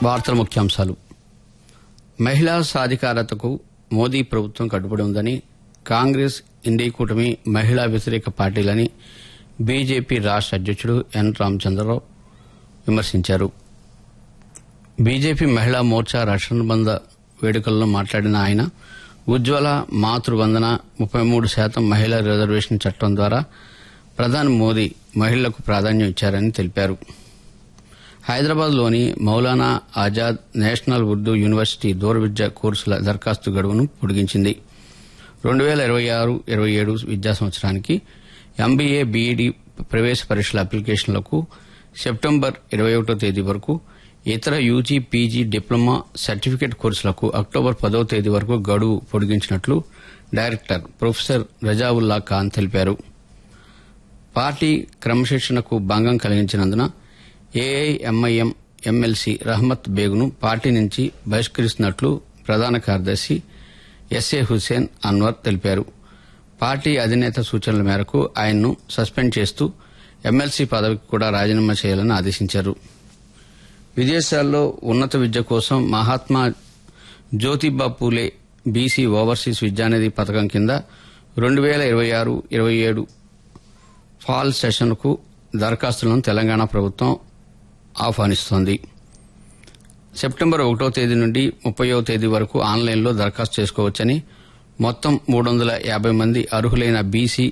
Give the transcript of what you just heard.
వార్తల ముఖ్యాంశాలు మహిళా సాధికారతకు మోదీ ప్రభుత్వం కట్టుబడి ఉందని కాంగ్రెస్ ఇండియా కూటమి మహిళా వ్యతిరేక పార్టీలని బీజేపీ రాష్ట్ర అధ్యక్షుడు ఎన్ రామచంద్రరావు విమర్శించారు బీజేపీ మహిళా మోర్చా రక్షణబంధ వేడుకల్లో మాట్లాడిన ఆయన ఉజ్వల మాతృవందన ముప్పై మూడు శాతం మహిళా రిజర్వేషన్ చట్టం ద్వారా ప్రధాని మోదీ మహిళలకు ప్రాధాన్యం ఇచ్చారని తెలిపారు హైదరాబాద్లోని మౌలానా ఆజాద్ నేషనల్ ఉర్దూ యూనివర్సిటీ దూర విద్య కోర్సుల దరఖాస్తు గడువును పొడిగించింది రెండు వేల ఇరవై ఆరు ఇరవై ఏడు విద్యా సంవత్సరానికి ఎంబీఏ బీఈడీ ప్రవేశ పరీక్షల అప్లికేషన్లకు సెప్టెంబర్ ఇరవై ఒకటో తేదీ వరకు ఇతర యూజీ పీజీ డిప్లొమా సర్టిఫికేట్ కోర్సులకు అక్టోబర్ పదో తేదీ వరకు గడువు పొడిగించినట్లు డైరెక్టర్ ప్రొఫెసర్ రజావుల్లా ఖాన్ తెలిపారు పార్టీ క్రమశిక్షణకు భంగం కలిగించినందున ఏఐఎంఐఎం ఎమ్మెల్సీ రహమత్ బేగును పార్టీ నుంచి బహిష్కరిస్తున్నట్లు ప్రధాన కార్యదర్శి ఎస్ఏ హుస్సేన్ అన్వర్ తెలిపారు పార్టీ అధినేత సూచనల మేరకు ఆయన్ను సస్పెండ్ చేస్తూ ఎమ్మెల్సీ పదవికి కూడా రాజీనామా చేయాలని ఆదేశించారు విదేశాల్లో ఉన్నత విద్య కోసం మహాత్మా జ్యోతిబా పూలే బీసీ ఓవర్సీస్ విద్యానిధి పథకం కింద రెండు వేల ఇరవై ఆరు ఇరవై ఏడు ఫాల్ సెషన్కు దరఖాస్తులను తెలంగాణ ప్రభుత్వం ఆహ్వానిస్తోంది సెప్టెంబర్ ఒకటో తేదీ నుండి ముప్పయో తేదీ వరకు ఆన్లైన్లో దరఖాస్తు చేసుకోవచ్చని మొత్తం మూడు వందల యాభై మంది అర్హులైన బీసీ